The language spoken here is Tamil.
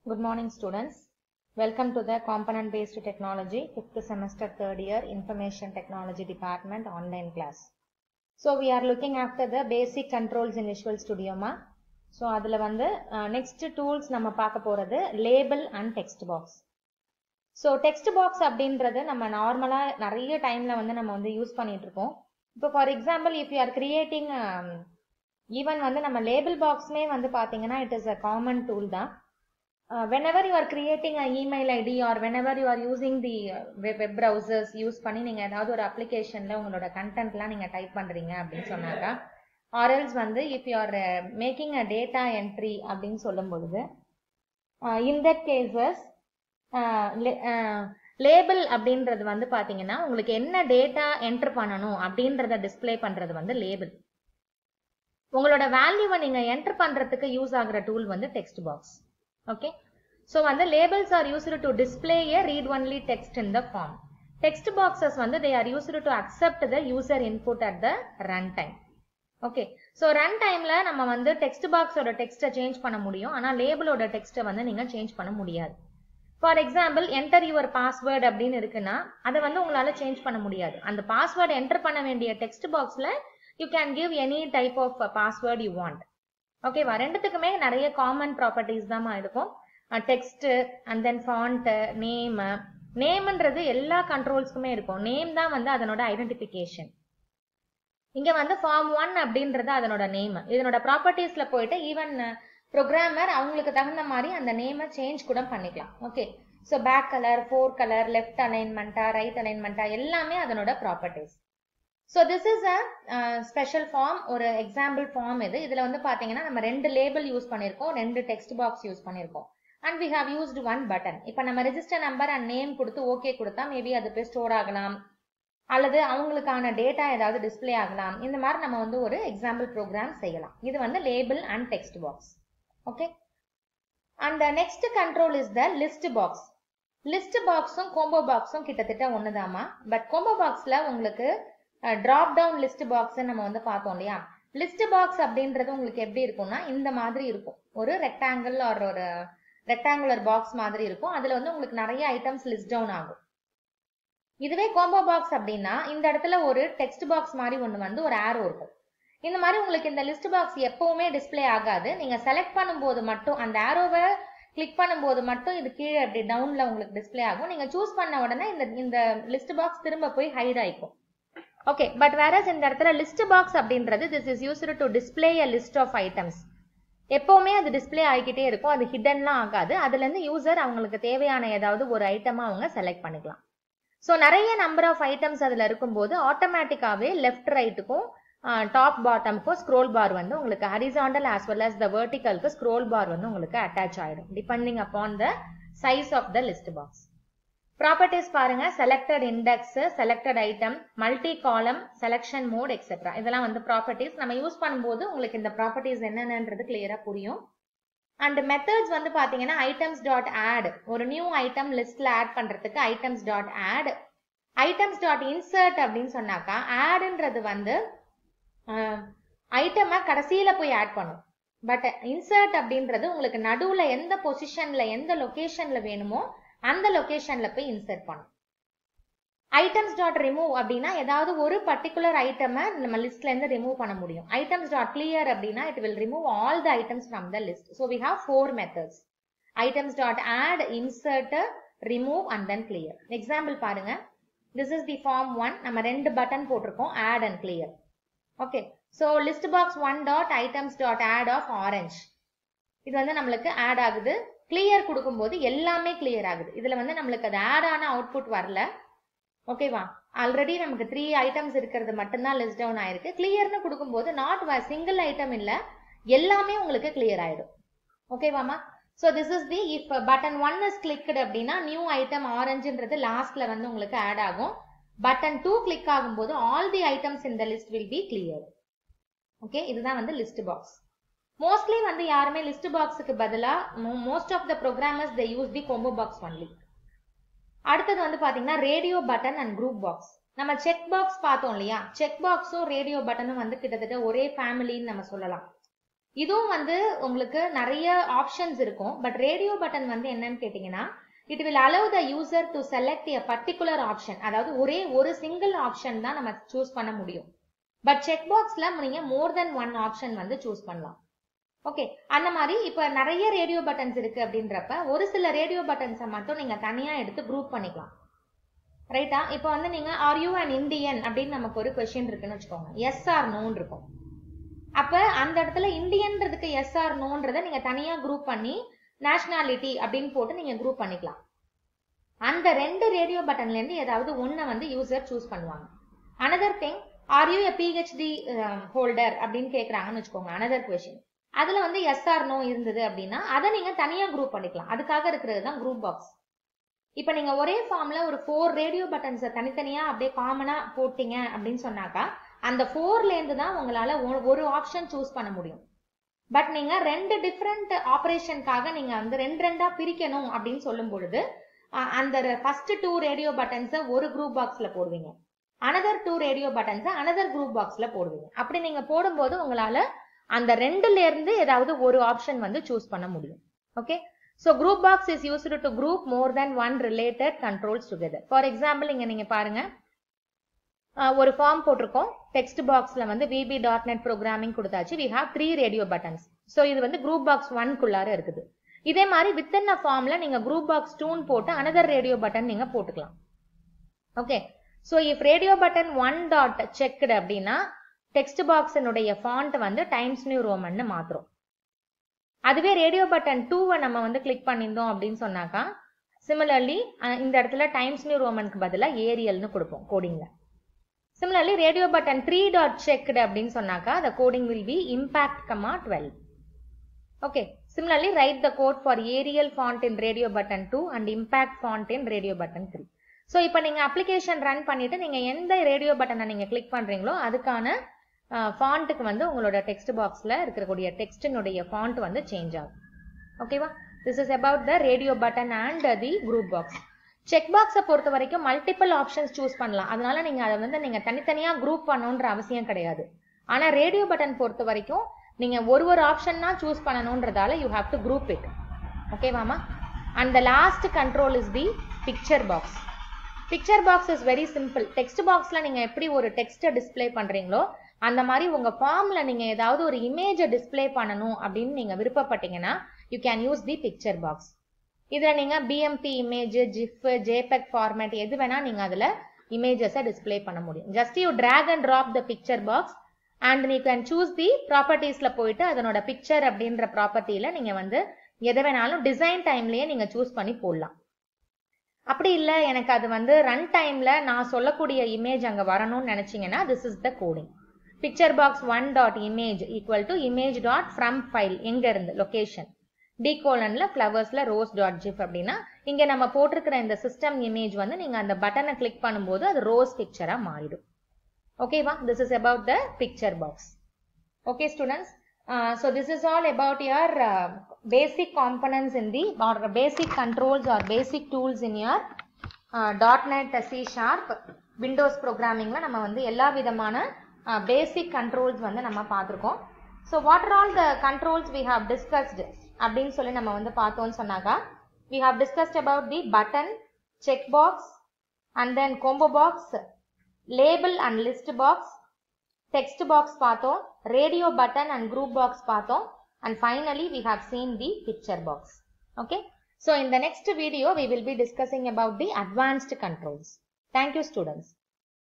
Good morning, students. Welcome to the Component Based Technology, 5th semester, 3rd year, Information Technology Department online class. So, we are looking after the basic controls in Visual Studio ma. So, அதில் வந்து uh, next tools நம்ம பார்க்க போறது label and text box. So text box அப்படின்றது நம்ம நார்மலாக நிறைய டைமில் வந்து நம்ம வந்து யூஸ் பண்ணிட்டு இருக்கோம் இப்போ for example if you are creating even வந்து நம்ம லேபிள் பாக்ஸ்மே வந்து பார்த்தீங்கன்னா it is a common tool தான் whenever you are creating a email ID or whenever you are using the web web browsers use பண்ணி நீங்கள் ஏதாவது ஒரு அப்ளிகேஷனில் உங்களோட கண்டென்ட்லாம் நீங்கள் டைப் பண்ணுறீங்க அப்படின்னு சொன்னாக்கா ஆர்எல்ஸ் வந்து if you are making a data entry அப்படின்னு சொல்லும் பொழுது இன் தட் கேசஸ் லேபிள் அப்படின்றது வந்து பாத்தீங்கன்னா உங்களுக்கு என்ன டேட்டா என்டர் பண்ணணும் அப்படின்றத டிஸ்பிளே பண்றது வந்து லேபிள் உங்களோட வேல்யூவை நீங்க என்டர் பண்றதுக்கு யூஸ் ஆகுற டூல் வந்து டெக்ஸ்ட் பாக்ஸ் ஓகே ஸோ வந்து labels are used to display a read only text in the form text boxes வந்து they are used to accept the user input at the run time okay so run டைம்ல நம்ம வந்து டெக்ஸ்ட் பாக்ஸோட டெக்ஸ்ட்டை சேஞ்ச் பண்ண முடியும் ஆனால் லேபிளோட டெக்ஸ்ட்டை வந்து நீங்க சேஞ்ச் பண்ண முடியாது for example enter your password அப்படின்னு இருக்குன்னா அதை வந்து உங்களால சேஞ்ச் பண்ண முடியாது அந்த பாஸ்வேர்டு என்டர் பண்ண வேண்டிய டெக்ஸ்ட் பாக்ஸ்ல you can give any type of password you want ஓகேவா ரெண்டுத்துக்குமே நிறைய காமன் ப்ராப்பர்ட்டிஸ் தான் இருக்கும் text and then font name நேம்ன்றது எல்லா கண்ட்ரோல்ஸ்க்குமே இருக்கும் நேம் தான் வந்து அதனோட ஐடென்டிபிகேஷன் இங்க வந்து ஃபார்ம் ஒன் அப்படின்றது அதனோட நேம் இதனோட ப்ராப்பர்ட்டிஸ்ல போயிட்டு ஈவன் ப்ரோக்ராமர் அவங்களுக்கு தகுந்த மாதிரி அந்த நேமை சேஞ்ச் கூட பண்ணிக்கலாம் okay so back colour fore colour left அலைன்மெண்ட்டா ரைட் அலைன்மெண்ட்டா எல்லாமே அதனோட properties so this is a special form ஒரு எக்ஸாம்பிள் ஃபார்ம் இது இதில் வந்து பார்த்தீங்கன்னா நம்ம ரெண்டு லேபிள் யூஸ் பண்ணியிருக்கோம் ரெண்டு டெக்ஸ்ட் பாக்ஸ் யூஸ் பண்ணியிருக்கோம் and we have used one button இப்போ நம்ம ரெஜிஸ்டர் நம்பர் அண்ட் நேம் கொடுத்து ஓகே கொடுத்தா மேபி அது போய் ஸ்டோர் ஆகலாம் அல்லது அவங்களுக்கான டேட்டா ஏதாவது டிஸ்பிளே ஆகலாம் இந்த மாதிரி நம்ம வந்து ஒரு எக்ஸாம்பிள் ப்ரோக்ராம் செய்யலாம் இது வந்து label and text box okay and next control is the list box list பாக்ஸும் கோம்போ பாக்ஸும் கிட்டத்தட்ட ஒண்ணுதாமா பட் கோம்போ பாக்ஸ்ல உங்களுக்கு டிராப் டவுன் லிஸ்ட் பாக்ஸ் நம்ம வந்து பார்த்தோம் இல்லையா லிஸ்ட் பாக்ஸ் அப்படின்றது உங்களுக்கு எப்படி இருக்கும்னா இந்த மாதிரி இருக்கும் ஒரு ரெக்டாங்கிள் ஆர் ஒரு ரெக்டாங்குலர் பாக்ஸ் மாதிரி இருக்கும் அதுல வந்து உங்களுக்கு நிறைய ஐட்டம்ஸ் லிஸ்ட் டவுன் ஆகும் இதுவே கோம்போ பாக்ஸ் அப்படின்னா இந்த இடத்துல ஒரு டெக்ஸ்ட் பாக்ஸ் மாதிரி ஒன்று வந்து ஒரு ஆரோ இருக்கும் இந்த மாதிரி உங்களுக்கு இந்த லிஸ்ட் பாக்ஸ் எப்பவுமே டிஸ்பிளே ஆகாது நீங்க செலக்ட் பண்ணும்போது மட்டும் அந்த ஆரோவை கிளிக் பண்ணும்போது மட்டும் இது கீழே அப்படி டவுன்ல உங்களுக்கு டிஸ்பிளே ஆகும் நீங்க சூஸ் பண்ண உடனே இந்த இந்த லிஸ்ட் பாக்ஸ் திரும்ப போய் ஹைட் ஆயிக்கும் ஓகே பட் வேற இந்த இடத்துல லிஸ்ட் பாக்ஸ் அப்படின்றது this is used to display a list of items எப்பவுமே அது டிஸ்பிளே ஆகிக்கிட்டே இருக்கும் அது ஹிடன்லாம் ஆகாது அதுல இருந்து யூசர் அவங்களுக்கு தேவையான ஏதாவது ஒரு ஐட்டமா அவங்க செலக்ட் பண்ணிக்கலாம் ஸோ நிறைய நம்பர் ஆஃப் ஐட்டம்ஸ் அதுல இருக்கும்போது ஆட்டோமேட்டிக்காவே லெஃப்ட் ரைட்டுக்கும் டாப் பாட்டமுக்கும் ஸ்க்ரோல் பார் வந்து உங்களுக்கு horizontal as well as the வெர்டிக்கலுக்கு ஸ்க்ரோல் பார் வந்து உங்களுக்கு அட்டாச் ஆயிடும் depending upon the size of the list box properties பாருங்க selected index selected item multi column selection mode etcetera இதெல்லாம் வந்து ப்ராப்பர்ட்டிஸ் நம்ம யூஸ் பண்ணும்போது உங்களுக்கு இந்த ப்ராப்பர்ட்டிஸ் என்னென்னன்றது கிளியரா புரியும் அண்ட் மெத்தட்ஸ் வந்து பாத்தீங்கன்னா ஐட்டம்ஸ் டாட் ஆட் ஒரு நியூ ஐட்டம் லிஸ்ட்ல ஆட் பண்றதுக்கு items dot add items dot insert அப்படின்னு சொன்னாக்கா ஆடுன்றது வந்து ஐட்டமை கடைசியில போய் ஆட் பண்ணும் பட் இன்சர்ட் அப்படின்றது உங்களுக்கு நடுவுல எந்த பொசிஷன்ல எந்த லொகேஷன்ல வேணுமோ அந்த லொகேஷன்ல போய் இன்சர்ட் பண்ணும் ஐட்டம்ஸ் டாட் ரிமூவ் அப்படின்னா ஏதாவது ஒரு பர்டிகுலர் ஐட்டமை நம்ம லிஸ்ட்ல இருந்து ரிமூவ் பண்ண முடியும் ஐட்டம்ஸ் டாட் கிளியர் அப்படின்னா it will remove all the items from the list so we have four methods items dot add insert remove and then clear example பாருங்க this is the form one நம்ம ரெண்டு பட்டன் போட்டிருக்கோம் add and clear okay so list box one dot items dot add of orange இது வந்து நம்மளுக்கு ஆட் ஆகுது கிளியர் கொடுக்கும்போது எல்லாமே கிளியர் ஆகுது இதுல வந்து நம்மளுக்கு அது ஆட் ஆன அவுட்புட் வரல ஓகேவா ஆல்ரெடி நமக்கு த்ரீ ஐட்டம்ஸ் இருக்கிறது மட்டும்தான் லிஸ்ட் டவுன் ஆயிருக்கு கிளியர்னு கொடுக்கும்போது நாட் சிங்கிள் ஐட்டம் இல்ல எல்லாமே உங்களுக்கு கிளியர் ஆயிடும் ஓகேவாமா so this is the if button one is clicked அப்படின்னா நியூ ஐட்டம் ஆரஞ்சுன்றது லாஸ்ட்ல வந்து உங்களுக்கு ஆட் ஆகும் பட்டன் டூ கிளிக் ஆகும்போது ஆல் தி ஐட்டம்ஸ் இந்த list will be clear okay இதுதான் வந்து லிஸ்ட் பாக்ஸ் மோஸ்ட்லி வந்து யாருமே லிஸ்ட் பாக்ஸுக்கு பதிலா most of the programmers they use the combo box only அடுத்தது வந்து பாத்தீங்கன்னா radio button and group box நம்ம செக் பாக்ஸ் பார்த்தோம் இல்லையா செக் பாக்ஸும் ரேடியோ பட்டனும் வந்து கிட்டத்தட்ட ஒரே ஃபேமிலின்னு நம்ம சொல்லலாம் இதுவும் வந்து உங்களுக்கு நிறைய ஆப்ஷன்ஸ் இருக்கும் பட் ரேடியோ பட்டன் வந்து என்னன்னு கேட்டீங்கன்னா it will allow the user to select a particular option அதாவது ஒரே ஒரு சிங்கிள் ஆப்ஷன் தான் நம்ம சூஸ் பண்ண முடியும் பட் செக் பாக்ஸ்ல நீங்க மோர் தென் ஒன் ஆப்ஷன் வந்து சூஸ் பண்ணலாம் ஓகே அந்த மாதிரி இப்ப நிறைய ரேடியோ பட்டன்ஸ் இருக்கு அப்படின்றப்ப ஒரு சில ரேடியோ பட்டன்ஸை மட்டும் நீங்க தனியா எடுத்து குரூப் பண்ணிக்கலாம் ரைட்டா இப்போ வந்து நீங்க ஆர் யூ அண்ட் இந்தியன் அப்படின்னு நமக்கு ஒரு கொஸ்டின் இருக்குன்னு வச்சுக்கோங்க எஸ் ஆர் நோன் இருக்கும் அப்ப அந்த இடத்துல இந்தியன்றதுக்கு எஸ் ஆர் நோன்றதை நீங்க தனியா குரூப் பண்ணி நேஷனாலிட்டி அப்படின்னு போட்டு நீங்க குரூப் பண்ணிக்கலாம் அந்த ரெண்டு ரேடியோ பட்டன்ல இருந்து ஏதாவது ஒன்ன வந்து யூசர் சூஸ் பண்ணுவாங்க another thing are you a PhD holder அப்படின்னு கேக்குறாங்கன்னு வச்சுக்கோங்க அனதர் கொஸ்டின் அதுல வந்து எஸ் ஆர் நோ இருந்தது அப்படின்னா அதை நீங்க தனியா குரூப் பண்ணிக்கலாம் அதுக்காக இருக்கிறது தான் குரூப் பாக்ஸ் இப்ப நீங்க ஒரே ஃபார்ம்ல ஒரு ஃபோர் ரேடியோ பட்டன்ஸை தனித்தனியா அப்படியே காமனா போட்டீங்க அப்படின்னு சொன்னாக்கா அந்த ஃபோர்ல இருந்து தான் உங்களால ஒரு ஆப்ஷன் சூஸ் பண்ண முடியும் பட் நீங்க ரெண்டு டிஃப்ரெண்ட் ஆபரேஷனுக்காக நீங்க வந்து ரெண்டு ரெண்டா பிரிக்கணும் அப்படின்னு சொல்லும் பொழுது அந்த ஃபர்ஸ்ட் டூ ரேடியோ பட்டன்ஸை ஒரு குரூப் பாக்ஸ்ல போடுவீங்க அனதர் டூ ரேடியோ பட்டன்ஸை அனதர் குரூப் பாக்ஸ்ல போடுவீங்க அப்படி நீங்க போடும்போது உங்களால அந்த ரெண்டுல இருந்து ஏதாவது ஒரு ஆப்ஷன் வந்து சூஸ் பண்ண முடியும் okay so group box is used to group more than one related controls together for example இங்க நீங்க பாருங்க ஒரு ஃபார்ம் போட்டிருக்கோம் டெக்ஸ்ட் பாக்ஸ்ல வந்து விபி டாட் நெட் ப்ரோக்ராமிங் கொடுத்தாச்சு we have three radio buttons so இது வந்து குரூப் பாக்ஸ் ஒன்குள்ளார இருக்குது இதே மாதிரி வித்தின் அ ஃபார்ம்ல நீங்க குரூப் பாக்ஸ் டூன் போட்டு அனதர் ரேடியோ பட்டன் நீங்க போட்டுக்கலாம் okay so if radio button one dot checked அப்படின்னா டெக்ஸ்ட் பாக்ஸினுடைய ஃபாண்ட் வந்து டைம்ஸ் நியூ ரோமன்னு மாத்துறோம் அதுவே ரேடியோ பட்டன் டூவை நம்ம வந்து கிளிக் பண்ணியிருந்தோம் அப்படின்னு சொன்னாக்கா சிமிலர்லி இந்த இடத்துல டைம்ஸ் நியூ ரோமனுக்கு பதிலாக ஏரியல்னு கொடுப்போம் கோடிங்ல similarly radio button three dot checked அப்படின்னு சொன்னாக்கா the coding will be Impact comma twelve okay similarly right the code for Arial font in radio button two and Impact font in radio button three so இப்போ நீங்கள் அப்ளிகேஷன் ரன் பண்ணிட்டு நீங்கள் எந்த ரேடியோ பட்டனை நீங்கள் கிளிக் பண்ணுறீங்களோ அதுக்கான ஃபாண்ட்டுக்கு வந்து உங்களோட டெக்ஸ்ட் பாக்ஸில் இருக்கக்கூடிய டெக்ஸ்டினுடைய ஃபாண்ட் வந்து சேஞ்ச் ஆகும் ஓகேவா this is about the radio button and the group box check பாக்ஸை பொறுத்த வரைக்கும் மல்டிபிள் ஆப்ஷன்ஸ் சூஸ் பண்ணலாம் அதனால நீங்க அதை வந்து நீங்க தனித்தனியா குரூப் பண்ணணுன்ற அவசியம் கிடையாது ஆனா ரேடியோ பட்டன் பொறுத்த வரைக்கும் நீங்க ஒரு ஒரு ஆப்ஷன்னா சூஸ் பண்ணணுன்றதால you have to group it ஓகேவாமா and the last control is the picture box picture box is very simple text பாக்ஸ்ல நீங்க எப்படி ஒரு டெக்ஸ்ட்டை டிஸ்பிளே பண்றீங்களோ அந்த மாதிரி உங்க ஃபார்ம்ல நீங்க ஏதாவது ஒரு இமேஜை டிஸ்பிளே பண்ணணும் அப்படின்னு நீங்க விருப்பப்பட்டீங்கன்னா you can use the picture box இதுல நீங்க BMP image GIF JPEG format எது வேணா நீங்க அதுல இமேஜஸை டிஸ்பிளே பண்ண முடியும் just you drag and drop the picture box and நீ கேன் சூஸ் தி ப்ராப்பர்ட்டிஸ்ல போயிட்டு அதனோட பிக்சர் அப்படின்ற ப்ராப்பர்ட்டியில நீங்க வந்து எதை வேணாலும் டிசைன் டைம்லயே நீங்க சூஸ் பண்ணி போடலாம் அப்படி இல்லை எனக்கு அது வந்து ரன் டைம்ல நான் சொல்லக்கூடிய இமேஜ் அங்க வரணும்னு நினைச்சீங்கன்னா this is the coding picture box one dot image equal to image dot from file எங்க இருந்து லொகேஷன் டி கோலன்ல ஃப்ளவர்ஸ்ல ரோஸ் டாட் ஜிப் அப்படின்னா இங்க நம்ம போட்டிருக்கிற இந்த சிஸ்டம் இமேஜ் வந்து நீங்க அந்த பட்டனை கிளிக் பண்ணும்போது அது ரோஸ் பிக்சரா மாறிடும் ஓகேவா this is about the picture box okay students so this is all about your uh, basic components in the or basic controls or basic tools in your uh, .NET C Sharp Windows programmingல நம்ம வந்து எல்லா விதமான பேசிக் கண்ட்ரோல்ஸ் வந்து நம்ம பார்த்துருக்கோம் so what are all the controls we have discussed அப்படின்னு சொல்லி நம்ம வந்து பார்த்தோம்னு சொன்னாக்கா we have discussed about the button check box and then combo box label and list box text box பார்த்தோம் radio button and group box பார்த்தோம் and finally we have seen the picture box okay so in the next video we will be discussing about the advanced controls thank you students